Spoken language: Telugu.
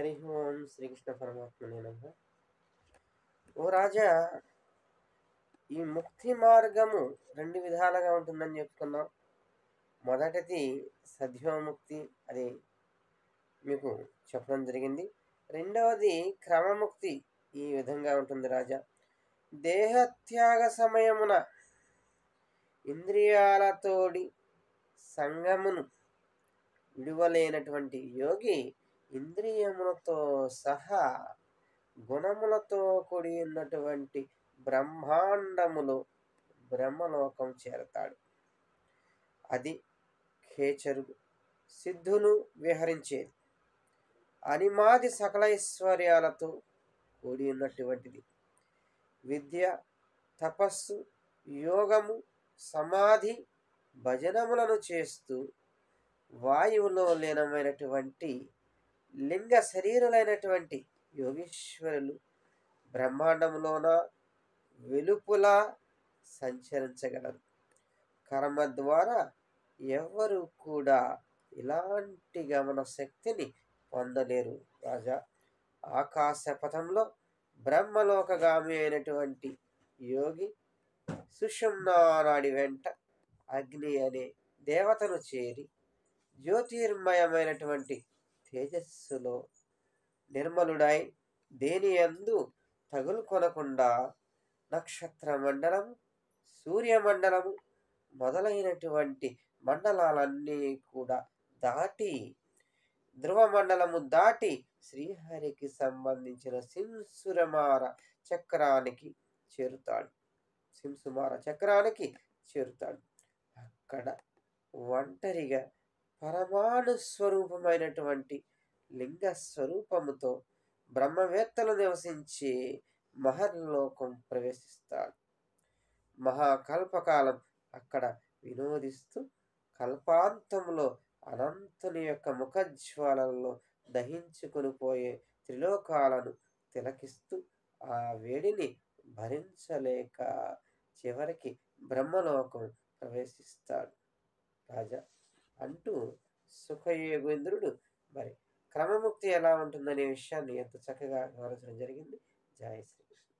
హరి ఓం శ్రీకృష్ణ పరమాత్మనే నమ ఓ రాజా ఈ ముక్తి మార్గము రెండు విధాలుగా ఉంటుందని చెప్పుకున్నాం మొదటిది సద్యోముక్తి అది మీకు చెప్పడం జరిగింది రెండవది క్రమముక్తి ఈ విధంగా ఉంటుంది రాజా దేహత్యాగ సమయమున ఇంద్రియాలతోడి సంగమును విడువలేనటువంటి యోగి ఇంద్రియములతో సహా గుణములతో కూడి ఉన్నటువంటి బ్రహ్మాండములో బ్రహ్మలోకం చేరతాడు అది ఖేచరుడు సిద్ధులు విహరించేది అనిమాది సకల ఐశ్వర్యాలతో కూడి ఉన్నటువంటిది విద్య తపస్సు యోగము సమాధి భజనములను చేస్తూ వాయువులో లీనమైనటువంటి లింగ శరీరులైనటువంటి యోగీశ్వరులు బ్రహ్మాండంలోన వెలుపుల సంచరించగలరు కర్మ ద్వారా ఎవరు కూడా ఇలాంటి గమన శక్తిని పొందలేరు రాజా ఆకాశ పథంలో బ్రహ్మలోకగామి అయినటువంటి యోగి సుషుమ్నానాడి వెంట అగ్ని అనే దేవతను చేరి జ్యోతిర్మయమైనటువంటి తేజస్సులో నిర్మలుడై దేని అందు తగులుకొనకుండా నక్షత్ర మండలము సూర్యమండలము మొదలైనటువంటి మండలాలన్నీ కూడా దాటి ధ్రువ మండలము దాటి శ్రీహరికి సంబంధించిన సింసురమార చక్రానికి చేరుతాడు సింసుమార చక్రానికి చేరుతాడు అక్కడ ఒంటరిగా పరమాణు స్వరూపమైనటువంటి లింగ స్వరూపముతో బ్రహ్మవేత్తలు నివసించే మహర్లోకం ప్రవేశిస్తాడు మహాకల్పకాలం అక్కడ వినోదిస్తూ కల్పాంతంలో అనంతుని యొక్క ముఖజ్వాలల్లో దహించుకుని పోయే త్రిలోకాలను తిలకిస్తూ ఆ వేడిని భరించలేక చివరికి బ్రహ్మలోకం ప్రవేశిస్తాడు రాజా అంటూ సుఖయోగేంద్రుడు మరి క్రమముక్తి ఎలా ఉంటుందనే విషయాన్ని ఎంత చక్కగా వివరించడం జరిగింది జయ శ్రీకృష్ణ